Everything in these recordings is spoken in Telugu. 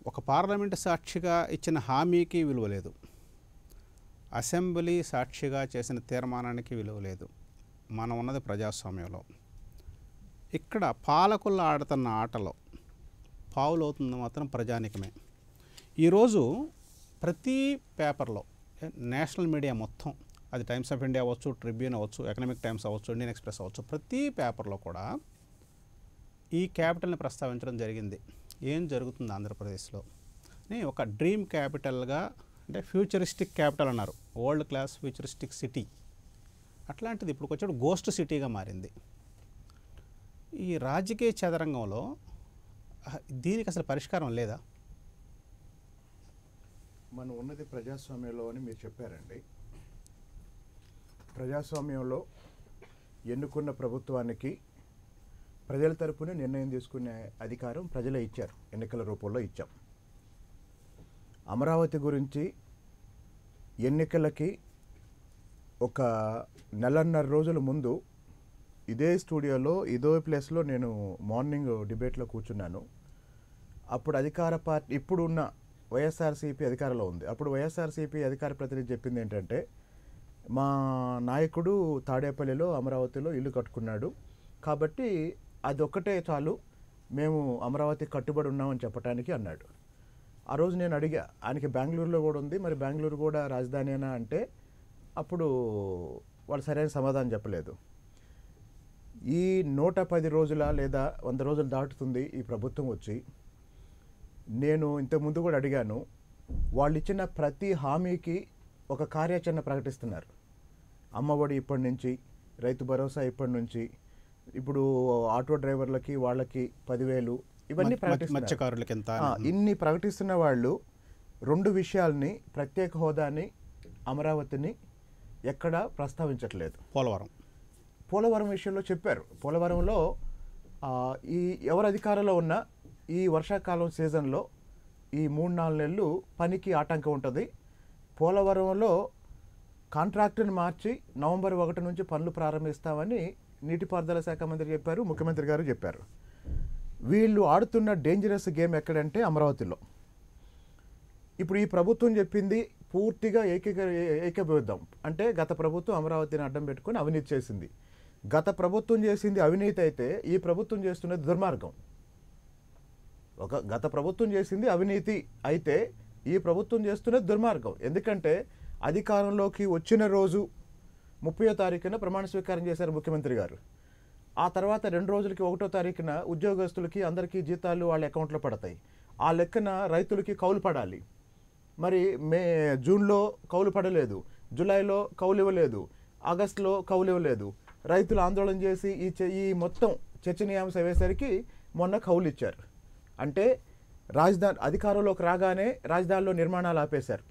ఒక పార్లమెంటు సాక్షిగా ఇచ్చిన హామీకి విలువ లేదు అసెంబ్లీ సాక్షిగా చేసిన తీర్మానానికి విలువ లేదు మనం ఉన్నది ప్రజాస్వామ్యంలో ఇక్కడ పాలకులు ఆడుతున్న ఆటలో పావులు అవుతుంది మాత్రం ప్రజానికమే ఈరోజు ప్రతి పేపర్లో ఏ- నేషనల్ మీడియా మొత్తం అది టైమ్స్ ఆఫ్ ఇండియా అవ్వచ్చు ట్రిబ్యూన్ అవ్వచ్చు ఎకనామిక్ టైమ్స్ అవ్వచ్చు ఇండియన్ ఎక్స్ప్రెస్ అవ్వచ్చు ప్రతి పేపర్లో కూడా ఈ క్యాపిటల్ని ప్రస్తావించడం జరిగింది ఏం జరుగుతుంది ఆంధ్రప్రదేశ్లో అని ఒక డ్రీమ్ క్యాపిటల్గా అంటే ఫ్యూచరిస్టిక్ క్యాపిటల్ అన్నారు వరల్డ్ క్లాస్ ఫ్యూచరిస్టిక్ సిటీ అట్లాంటిది ఇప్పుడు వచ్చాడు గోస్ట్ సిటీగా మారింది ఈ రాజకీయ చదరంగంలో ఆ, దీనికి అసలు పరిష్కారం లేదా మనం ఉన్నది ప్రజాస్వామ్యంలో అని మీరు చెప్పారండి ప్రజాస్వామ్యంలో ఎన్నుకున్న ప్రభుత్వానికి ప్రజల తరపున నిర్ణయం తీసుకునే అధికారం ప్రజలే ఇచ్చారు ఎన్నికల రూపంలో ఇచ్చాం అమరావతి గురించి ఎన్నికలకి ఒక నెలన్నర రోజుల ముందు ఇదే స్టూడియోలో ఇదే ప్లేస్లో నేను మార్నింగ్ డిబేట్లో కూర్చున్నాను అప్పుడు అధికార పార్టీ ఇప్పుడు ఉన్న వైఎస్ఆర్సీపీ అధికారంలో ఉంది అప్పుడు వైఎస్ఆర్సీపీ అధికార ప్రతినిధి చెప్పింది ఏంటంటే మా నాయకుడు తాడేపల్లిలో అమరావతిలో ఇల్లు కట్టుకున్నాడు కాబట్టి అది ఒక్కటే చాలు మేము అమరావతి కట్టుబడి ఉన్నామని చెప్పడానికి అన్నాడు ఆ రోజు నేను అడిగా ఆయనకి బెంగళూరులో కూడా ఉంది మరి బెంగళూరు కూడా రాజధానినా అంటే అప్పుడు వాళ్ళు సరైన సమాధానం చెప్పలేదు ఈ నూట పది రోజుల లేదా వంద రోజులు దాటుతుంది ఈ ప్రభుత్వం వచ్చి నేను ఇంతకుముందు కూడా అడిగాను వాళ్ళు ఇచ్చిన ప్రతి హామీకి ఒక కార్యాచరణ ప్రకటిస్తున్నారు అమ్మఒడి ఇప్పటి నుంచి రైతు భరోసా ఇప్పటి నుంచి ఇప్పుడు ఆటో డ్రైవర్లకి వాళ్ళకి పదివేలు ఇవన్నీ మత్- ప్రకటిస్తున్నారు. మత్స్యకారులకి ఎంత ఆ, ఇన్ని ప్రకటిస్తున్న వాళ్ళు రెండు విషయాల్ని ప్రత్యేక హోదాని అమరావతిని ఎక్కడా ప్రస్తావించట్లేదు పోలవరం పోలవరం విషయంలో చెప్పారు పోలవరంలో ఆ, ఈ ఎవరు అధికారంలో ఉన్నా ఈ వర్షాకాలం సీజన్లో ఈ మూడు నాలుగు నెలలు పనికి ఆటంకం ఉంటుంది పోలవరంలో కాంట్రాక్టుని మార్చి నవంబర్ ఒకటి నుంచి పనులు ప్రారంభిస్తామని నీటిపారుదల శాఖ మంత్రి చెప్పారు ముఖ్యమంత్రి గారు చెప్పారు వీళ్ళు ఆడుతున్న డేంజరస్ గేమ్ ఎక్కడంటే అమరావతిలో ఇప్పుడు ఈ ప్రభుత్వం చెప్పింది పూర్తిగా ఏకీక ఏ- ఏకీభవిద్దాం అంటే గత ప్రభుత్వం అమరావతిని అడ్డం పెట్టుకొని అవినీతి చేసింది గత ప్రభుత్వం చేసింది అవినీతి అయితే ఈ ప్రభుత్వం చేస్తున్నది దుర్మార్గం ఒక గత ప్రభుత్వం చేసింది అవినీతి అయితే ఈ ప్రభుత్వం చేస్తున్నది దుర్మార్గం ఎందుకంటే అధికారంలోకి వచ్చిన రోజు ముప్పయో తారీఖున ప్రమాణ స్వీకారం చేశారు ముఖ్యమంత్రి గారు ఆ తర్వాత రెండు రోజులకి ఒకటో తారీఖున ఉద్యోగస్తులకి అందరికీ జీతాలు వాళ్ళ అకౌంట్లో పడతాయి ఆ లెక్కన రైతులకి కౌలు పడాలి మరి మే జూన్లో కౌలు పడలేదు జూలైలో కౌలు ఇవ్వలేదు ఆగస్టులో కౌలు ఇవ్వలేదు రైతులు ఆందోళన చేసి ఈ చ- ఈ మొత్తం చర్చనీయాంశం అయ్యేసరికి మొన్న కౌలు ఇచ్చారు అంటే రాజధాని అధికారంలోకి రాగానే రాజధానిలో నిర్మాణాలు ఆపేశారు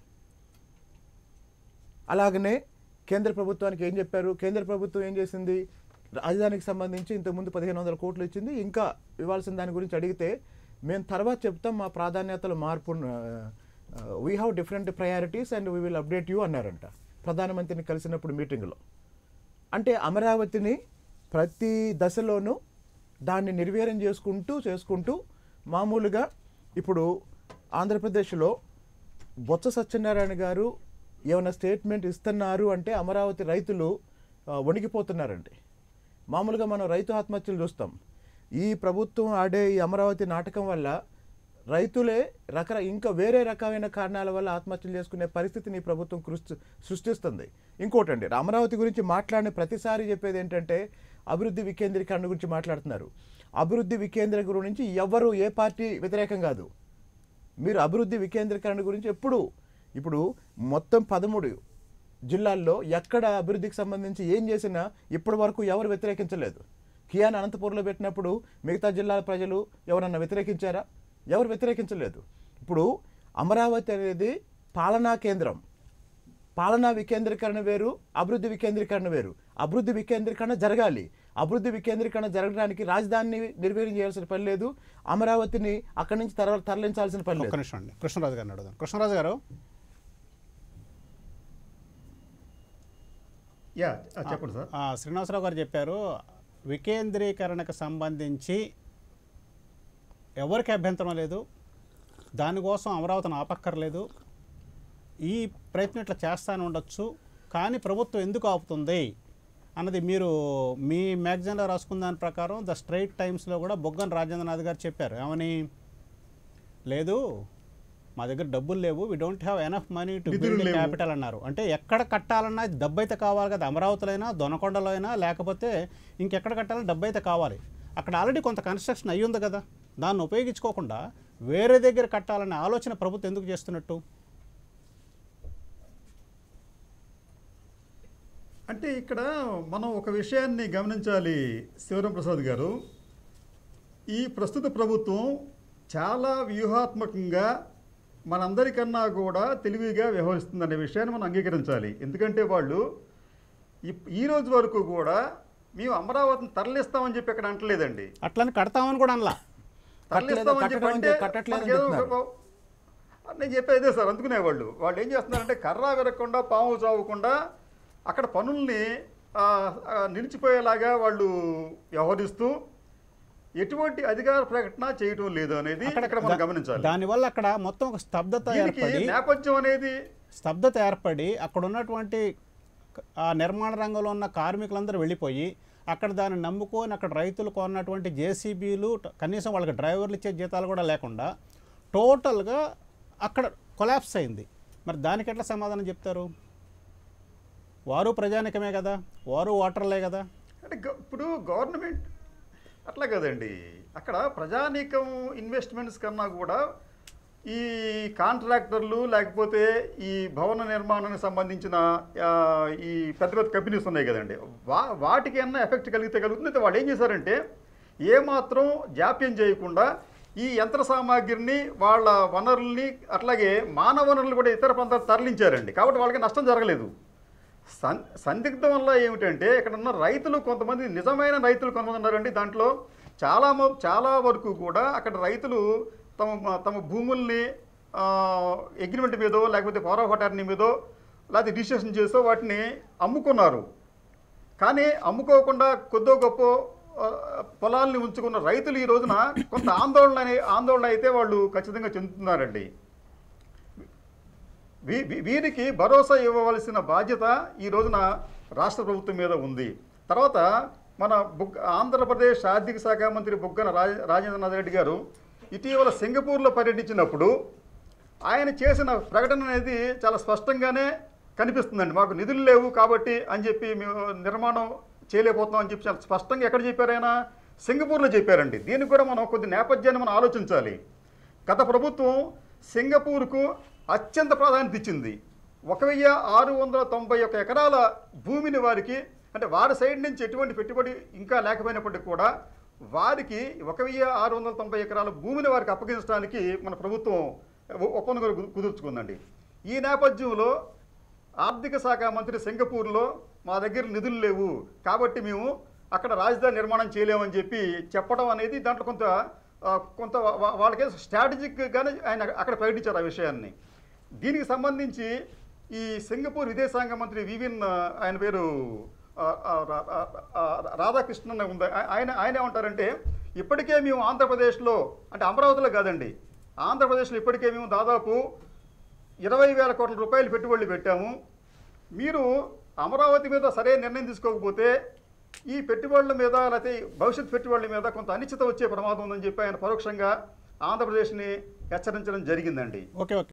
అలాగనే కేంద్ర ప్రభుత్వానికి ఏం చెప్పారు కేంద్ర ప్రభుత్వం ఏం చేసింది రాజధానికి సంబంధించి ఇంతకుముందు పదిహేను వందల కోట్లు ఇచ్చింది ఇంకా ఇవ్వాల్సిన దాని గురించి అడిగితే మేము తర్వాత చెప్తాం మా ప్రాధాన్యతలు మార్పు we have different priorities and we will update you అన్నారంట ప్రధానమంత్రిని కలిసినప్పుడు మీటింగ్లో అంటే అమరావతిని ప్రతి దశలోనూ దాన్ని నిర్వీర్యం చేసుకుంటూ చేసుకుంటూ మామూలుగా ఇప్పుడు ఆంధ్రప్రదేశ్లో బొత్స సత్యనారాయణ గారు ఏమైనా స్టేట్మెంట్ ఇస్తున్నారు అంటే అమరావతి రైతులు ఆ, వణికిపోతున్నారండి మామూలుగా మనం రైతు ఆత్మహత్యలు చూస్తాం ఈ ప్రభుత్వం ఆడే ఈ అమరావతి నాటకం వల్ల రైతులే రకర ఇంకా వేరే రకమైన కారణాల వల్ల ఆత్మహత్యలు చేసుకునే పరిస్థితిని ఈ ప్రభుత్వం కృష్టి సృష్టిస్తుంది ఇంకోటండి అమరావతి గురించి మాట్లాడిన ప్రతిసారి చెప్పేది ఏంటంటే అభివృద్ధి వికేంద్రీకరణ గురించి మాట్లాడుతున్నారు అభివృద్ధి వికేంద్రీకరణ గురించి ఎవరు ఏ పార్టీ వ్యతిరేకం కాదు మీరు అభివృద్ధి వికేంద్రీకరణ గురించి ఎప్పుడు ఇప్పుడు మొత్తం పదమూడు జిల్లాల్లో ఎక్కడ అభివృద్ధికి సంబంధించి ఏం చేసినా ఇప్పటి వరకు ఎవరు వ్యతిరేకించలేదు కియాన్ అనంతపూర్లో పెట్టినప్పుడు మిగతా జిల్లాల ప్రజలు ఎవరన్నా వ్యతిరేకించారా ఎవరు వ్యతిరేకించలేదు ఇప్పుడు అమరావతి అనేది పాలనా కేంద్రం పాలనా వికేంద్రీకరణ వేరు అభివృద్ధి వికేంద్రీకరణ వేరు అభివృద్ధి వికేంద్రీకరణ జరగాలి అభివృద్ధి వికేంద్రీకరణ జరగడానికి రాజధానిని నిర్వీర్యం చేయాల్సిన పని లేదు అమరావతిని అక్కడి నుంచి తర తరలించాల్సిన పని ఒక్క లేదు నిమిషం అండి కృష్ణరాజు గారిని అడుగుదాం కృష్ణరాజు గారు యా ఆ, చెప్పండి సార్ ఆ, శ్రీనివాసరావు గారు చెప్పారు వికేంద్రీకరణకు సంబంధించి ఎవరికి అభ్యంతరం లేదు దానికోసం అమరావతిని ఆపక్కర్లేదు ఈ ప్రయత్నం ఇట్లా చేస్తానే ఉండొచ్చు కానీ ప్రభుత్వం ఎందుకు ఆపుతుంది అన్నది మీరు మీ మ్యాగజైన్లో రాసుకున్న దాని ప్రకారం ద స్ట్రైట్ టైమ్స్లో కూడా బొగ్గన రాజేంద్రనాథ్ గారు చెప్పారు ఏమని లేదు మా దగ్గర డబ్బులు లేవు we don't have enough money to నిధులు బిల్డ్ లేవు. క్యాపిటల్ అన్నారు అంటే ఎక్కడ కట్టాలన్నా డబ్బు అయితే కావాలి కదా అమరావతిలో అయినా దొనకొండలో అయినా లేకపోతే ఇంకెక్కడ కట్టాలన్నా డబ్బు అయితే కావాలి అక్కడ ఆల్రెడీ కొంత కన్స్ట్రక్షన్ అయ్యి ఉంది కదా దాన్ని ఉపయోగించుకోకుండా వేరే దగ్గర కట్టాలనే ఆలోచన ప్రభుత్వం ఎందుకు చేస్తున్నట్టు అంటే ఇక్కడ మనం ఒక విషయాన్ని గమనించాలి శివరాం ప్రసాద్ గారు ఈ ప్రస్తుత ప్రభుత్వం చాలా వ్యూహాత్మకంగా మనందరికన్నా కూడా తెలివిగా వ్యవహరిస్తుందనే విషయాన్ని మనం అంగీకరించాలి ఎందుకంటే వాళ్ళు ఈ- ఈ రోజు వరకు కూడా మేము అమరావతిని తరలిస్తామని చెప్పి ఇక్కడ అంటలేదండి అట్లని కడతామని కూడా అనలా కట్టలేదు, తరలిస్తామని చెప్పి కట్టడం అంటే అంటే కట్టట్లేదు అని మనకేదో చెప్తున్నారు. ఒక- నేను చెప్పేది అదే సార్ అందుకునే వాళ్ళు వాళ్ళు ఏం చేస్తున్నారంటే కర్ర విరగకుండా పాము చావకుండా అక్కడ పనుల్ని ఆ, ఆ, నిలిచిపోయేలాగా వాళ్ళు వ్యవహరిస్తూ ఎటువంటి అధికార ప్రకటన చేయటం లేదు అనేది ఇక్కడ మనం దా- గమనించాలి దానివల్ల అక్కడ మొత్తం ఒక స్తబ్దత దీనికి ఏర్పడి నేపథ్యం అనేది స్తబ్దత ఏర్పడి అక్కడ ఉన్నటువంటి క- ఆ నిర్మాణ రంగంలో ఉన్న కార్మికులందరూ వెళ్ళిపోయి అక్కడ దాన్ని నమ్ముకొని అక్కడ రైతులు కొన్నటువంటి జేసీబీలు ట- కనీసం వాళ్ళకి డ్రైవర్లు ఇచ్చే జీతాలు కూడా లేకుండా టోటల్గా అక్కడ కొలాప్స్ అయింది మరి దానికి ఎట్లా సమాధానం చెప్తారు వారు ప్రజానికమే కదా వారు ఓటర్లే కదా అంటే గ- ఇప్పుడు గవర్నమెంట్ అట్లా కదండి అక్కడ ప్రజానీకం ఇన్వెస్ట్మెంట్స్ కన్నా కూడా ఈ కాంట్రాక్టర్లు లేకపోతే ఈ భవన నిర్మాణానికి సంబంధించిన ఆ, ఈ పెద్ద పెద్ద కంపెనీస్ ఉన్నాయి కదండి వా వాటికి ఏమన్నా ఎఫెక్ట్ కలిగితే కలుగుతుంది అయితే వాళ్ళు ఏం చేశారంటే ఏమాత్రం జాప్యం చేయకుండా ఈ యంత్ర సామాగ్రిని వాళ్ళ వనరుల్ని అట్లాగే మానవ వనరులు కూడా ఇతర ప్రాంతాలకు తరలించారండి కాబట్టి వాళ్ళకి నష్టం జరగలేదు సన్ సందిగ్ధం వల్ల ఏమిటంటే ఇక్కడ ఉన్న రైతులు కొంతమంది నిజమైన రైతులు కొంతమంది ఉన్నారండి దాంట్లో చాలా మ- చాలా వరకు కూడా అక్కడ రైతులు తమ తమ భూముల్ని అగ్రిమెంట్ మీదో లేకపోతే పవర్ ఆఫ్ అటార్నీ మీదో లేకపోతే రిజిస్ట్రేషన్ చేసో వాటిని అమ్ముకున్నారు కానీ అమ్ముకోకుండా కొద్దో గొప్ప ఆ, పొలాల్ని ఉంచుకున్న రైతులు ఈ రోజున కొంత ఆందోళన అనే- ఆందోళన అయితే వాళ్ళు ఖచ్చితంగా చెందుతున్నారండి వీ- వీ- వీరికి భరోసా ఇవ్వవలసిన బాధ్యత ఈ రోజున రాష్ట్ర ప్రభుత్వం మీద ఉంది తర్వాత మన బుగ్ ఆంధ్రప్రదేశ్ ఆర్థిక శాఖ మంత్రి బుగ్గన రాజ రాజేంద్రనాథ్ రెడ్డి గారు ఇటీవల సింగపూర్లో పర్యటించినప్పుడు ఆయన చేసిన ప్రకటన అనేది చాలా స్పష్టంగానే కనిపిస్తుందండి మాకు నిధులు లేవు కాబట్టి అని చెప్పి మేము నిర్మాణం చేయలేకపోతున్నాం అని చెప్పి చాలా స్పష్టంగా ఎక్కడ చెప్పారు ఆయన సింగపూర్లో చెప్పారండి దీనికి కూడా మనం కొద్ది నేపథ్యాన్ని మనం ఆలోచించాలి గత ప్రభుత్వం సింగపూర్కు అత్యంత ప్రాధాన్యత ఇచ్చింది ఒక వెయ్యి ఆరు వందల తొంభై ఒక్క ఎకరాల భూమిని వారికి అంటే వారి సైడ్ నుంచి ఎటువంటి పెట్టుబడి ఇంకా లేకపోయినప్పటికీ కూడా వారికి ఒక వెయ్యి ఆరు వందల తొంభై ఎకరాల భూమిని వారికి అప్పగించడానికి మన ప్రభుత్వం ఒ- ఒప్పందం కూడా కు- కుదుర్చుకుందండి ఈ నేపథ్యంలో ఆర్థిక శాఖ మంత్రి సింగపూర్లో మా దగ్గర నిధులు లేవు కాబట్టి మేము అక్కడ రాజధాని నిర్మాణం చేయలేమని చెప్పి చెప్పడం అనేది దాంట్లో కొంత ఆ, కొంత వా- వా- వాళ్ళకే స్ట్రాటజిక్గానే ఆయన అక్కడ ప్రకటించారు ఆ విషయాన్ని దీనికి సంబంధించి ఈ సింగపూర్ విదేశాంగ మంత్రి వివిన్ ఆ, ఆయన పేరు ఆ, ఆ, రా- ఆ, ఆ, రాధాకృష్ణన్ ఉంది ఆ- ఆయన ఆయన ఏమంటారంటే ఇప్పటికే మేము ఆంధ్రప్రదేశ్లో అంటే అమరావతిలో కాదండి ఆంధ్రప్రదేశ్లో ఇప్పటికే మేము దాదాపు ఇరవై వేల కోట్ల రూపాయలు పెట్టుబడులు పెట్టాము మీరు అమరావతి మీద సరైన నిర్ణయం తీసుకోకపోతే ఈ పెట్టుబడుల మీద లేకపోతే భవిష్యత్ పెట్టుబడుల మీద కొంత అనిశ్చిత వచ్చే ప్రమాదం ఉందని చెప్పి ఆయన పరోక్షంగా ఆంధ్రప్రదేశ్ని హెచ్చరించడం జరిగిందండి ఓకే ఓకే